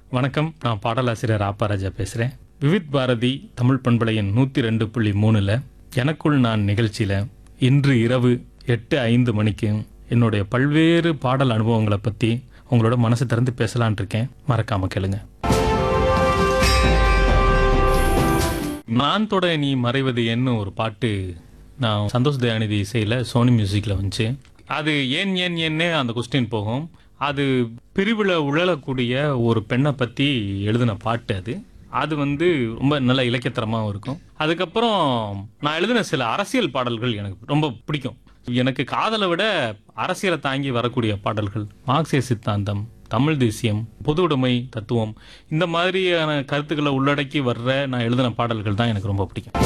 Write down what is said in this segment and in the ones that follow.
வணக்கம் நான் பாடலாசிரியர் ஆப்பாராஜா பேசுகிறேன் விவித் பாரதி தமிழ் பண்பலையின் நூற்றி ரெண்டு புள்ளி மூணில் எனக்குள் நான் நிகழ்ச்சியில் இன்று இரவு எட்டு ஐந்து மணிக்கு என்னுடைய பல்வேறு பாடல் அனுபவங்களை பற்றி உங்களோட மனசு திறந்து பேசலான் இருக்கேன் மறக்காம கேளுங்க நான் தொட நீ மறைவது என்ன ஒரு பாட்டு நான் சந்தோஷ் தயாநிதி இசையில் சோனி மியூசிக்கில் வந்துச்சு அது ஏன் ஏன் ஏன்னே அந்த கொஸ்டின் போகும் அது பிரிவில் உழலக்கூடிய ஒரு பெண்ணை பற்றி எழுதின பாட்டு அது அது வந்து ரொம்ப நல்ல இலக்கியத்தரமாகவும் இருக்கும் அதுக்கப்புறம் நான் எழுதின சில அரசியல் பாடல்கள் எனக்கு ரொம்ப பிடிக்கும் எனக்கு காதலை விட அரசியலை தாங்கி வரக்கூடிய பாடல்கள் மார்க்சிய சித்தாந்தம் தமிழ் தேசியம் பொது உடைமை தத்துவம் இந்த மாதிரியான கருத்துக்களை உள்ளடக்கி வர்ற நான் எழுதின பாடல்கள் தான் எனக்கு ரொம்ப பிடிக்கும்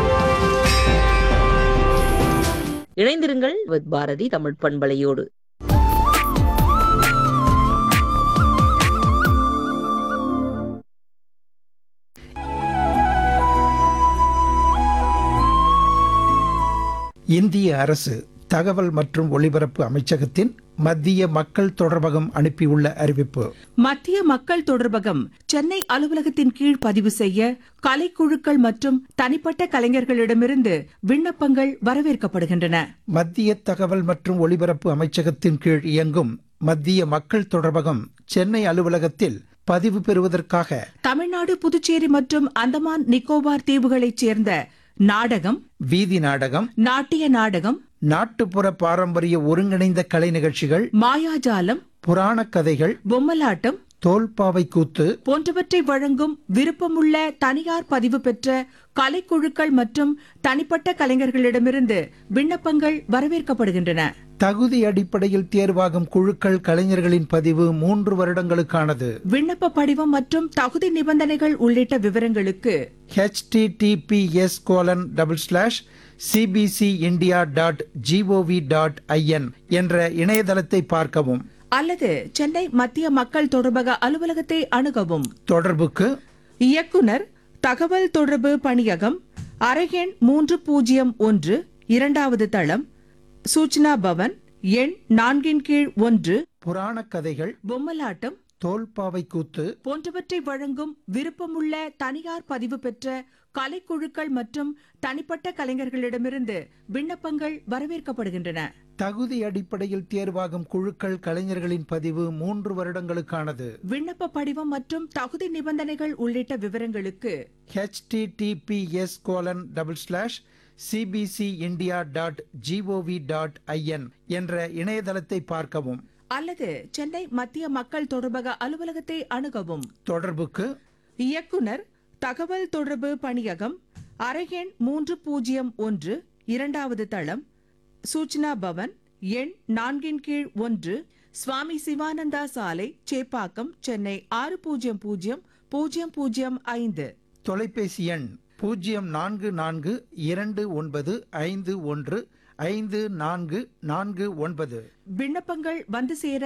இணைந்திருங்கள் வித் பாரதி தமிழ் பண்பலையோடு இந்திய அரசு தகவல் மற்றும் ஒலிபரப்பு அமைச்சகத்தின் மத்திய மக்கள் தொடர்பகம் அனுப்பியுள்ள அறிவிப்பு மத்திய மக்கள் தொடர்பகம் சென்னை அலுவலகத்தின் கீழ் பதிவு செய்ய கலைக்குழுக்கள் மற்றும் தனிப்பட்ட கலைஞர்களிடமிருந்து விண்ணப்பங்கள் வரவேற்கப்படுகின்றன மத்திய தகவல் மற்றும் ஒலிபரப்பு அமைச்சகத்தின் கீழ் இயங்கும் மத்திய மக்கள் தொடர்பகம் சென்னை அலுவலகத்தில் பதிவு பெறுவதற்காக தமிழ்நாடு புதுச்சேரி மற்றும் அந்தமான் நிக்கோபார் தீவுகளைச் சேர்ந்த நாடகம் வீதி நாடகம் நாட்டிய நாடகம் நாட்டுப்புற பாரம்பரிய ஒருங்கிணைந்த கலை நிகழ்ச்சிகள் மாயாஜாலம் புராணக் கதைகள் பொம்மலாட்டம் தோல்பாவை கூத்து போன்றவற்றை வழங்கும் விருப்பமுள்ள தனியார் பதிவு பெற்ற கலைக்குழுக்கள் மற்றும் தனிப்பட்ட கலைஞர்களிடமிருந்து விண்ணப்பங்கள் வரவேற்கப்படுகின்றன தகுதி அடிப்படையில் தேர்வாகும் குழுக்கள் கலைஞர்களின் பதிவு மூன்று வருடங்களுக்கானது விண்ணப்ப படிவம் மற்றும் தகுதி நிபந்தனைகள் உள்ளிட்ட விவரங்களுக்கு https colon double slash CBC India dot GOV dot IN என்ற இணையதளத்தை பார்க்கவும் அல்லது சென்னை மத்திய மக்கள் தொடர்பக அலுவலகத்தை அணுகவும் தொடர்புக்கு இயக்குனர் தகவல் தொடர்பு பணியகம் அறையெண் மூன்று பூஜ்ஜியம் ஒன்று இரண்டாவது தளம் சூச்சனா பவன் எண் நான்கின் கீழ் ஒன்று புராணக் கதைகள் பொம்மலாட்டம் தோல்பாவை கூத்து போன்றவற்றை வழங்கும் விருப்பமுள்ள தனியார் பதிவு பெற்ற கலைக்குழுக்கள் மற்றும் தனிப்பட்ட கலைஞர்களிடமிருந்து விண்ணப்பங்கள் வரவேற்கப்படுகின்றன தகுதி அடிப்படையில் தேர்வாகும் குழுக்கள் கலைஞர்களின் பதிவு மூன்று வருடங்களுக்கானது விண்ணப்ப படிவம் மற்றும் தகுதி நிபந்தனைகள் உள்ளிட்ட விவரங்களுக்கு https colon double slash CBC India dot GOV dot IN என்ற இணையதளத்தை பார்க்கவும் அல்லது சென்னை மத்திய மக்கள் தொடர்பக அலுவலகத்தை அணுகவும் தொடர்புக்கு இயக்குனர் தகவல் தொடர்பு பணியகம் அறையெண் மூன்று பூஜ்ஜியம் ஒன்று இரண்டாவது தளம் சூச்சனா பவன் எண் நான்கின் கீழ் ஒன்று சுவாமி சிவானந்தா சாலை சேப்பாக்கம் சென்னை ஆறு பூஜ்ஜியம் பூஜ்ஜியம் பூஜ்ஜியம் பூஜ்ஜியம் ஐந்து தொலைபேசி எண் பூஜ்ஜியம் நான்கு நான்கு இரண்டு ஒன்பது ஐந்து ஒன்று ஐந்து நான்கு நான்கு ஒன்பது விண்ணப்பங்கள் வந்து சேர